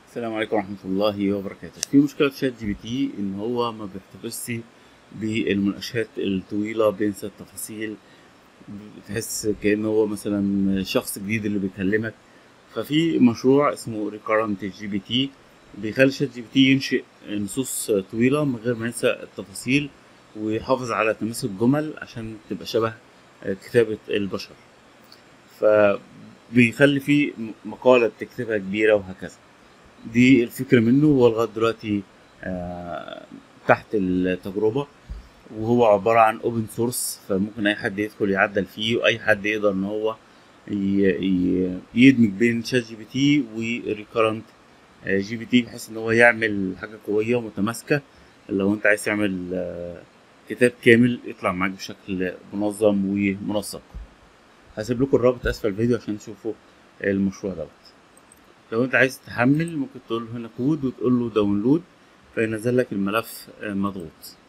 السلام عليكم ورحمة الله وبركاته في مشكلة في شات جي بي تي إن هو ما بيحتفظش بالمناقشات الطويلة بينسى التفاصيل بتحس كأنه هو مثلا شخص جديد اللي بيكلمك ففي مشروع اسمه ريكارنت جي بي تي بيخلي شات جي بي تي ينشئ نصوص طويلة من غير ما ينسى التفاصيل ويحافظ على تماسك جمل عشان تبقى شبه كتابة البشر فبيخلي فيه مقالة بتكتبها كبيرة وهكذا دي الفكرة منه هو لغاية دلوقتي آه، تحت التجربة وهو عبارة عن اوبن سورس فممكن اي حد يدخل يعدل فيه واي حد يقدر ان هو ي- ي- يدمج بين شات جي بي تي وريكارنت جي بي تي بحيث ان هو يعمل حاجة قوية ومتماسكة لو انت عايز تعمل آه، كتاب كامل يطلع معاك بشكل منظم ومنسق هسيب لكم الرابط اسفل الفيديو عشان تشوفوا المشروع دوت لو انت عايز تحمل ممكن تقول له هنا كود وتقول له داونلود فينزل لك الملف آه، مضغوط